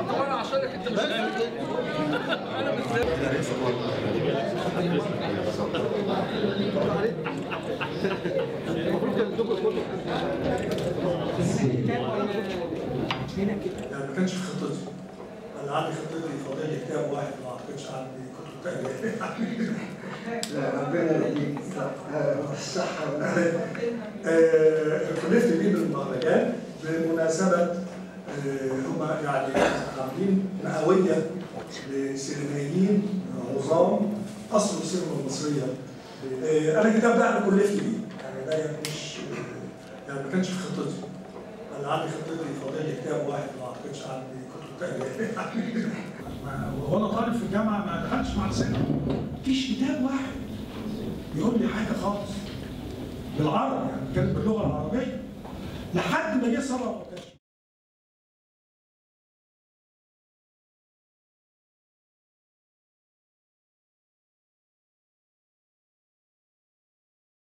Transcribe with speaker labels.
Speaker 1: وانا عشانك انت مش انا مش
Speaker 2: المفروض كان تدوك الكتب
Speaker 3: يعني ما كانش في خطتي انا عندي خطتي فاضل لي كتاب واحد ما اعتقدش عندي كتب تانية
Speaker 4: لا ربنا يديك الصحة والعافية
Speaker 3: آه، كلفت بيه بالمهرجان بمناسبة آه، هم يعني عاملين مئوية لسينمائيين عظام أصل السينما المصرية آه، أنا الكتاب ده أنا كلفت بيه يعني ده يعني مش يعني ما كانش في خطتي أنا عندي خطتي فاضل لي كتاب واحد ما أعتقدش عندي كتب تانية
Speaker 5: وانا طالب في الجامعه ما دخلتش مع السينما مفيش كتاب واحد يقول لي حاجه خالص بالعربي يعني كان باللغه العربيه لحد ما جه ثروت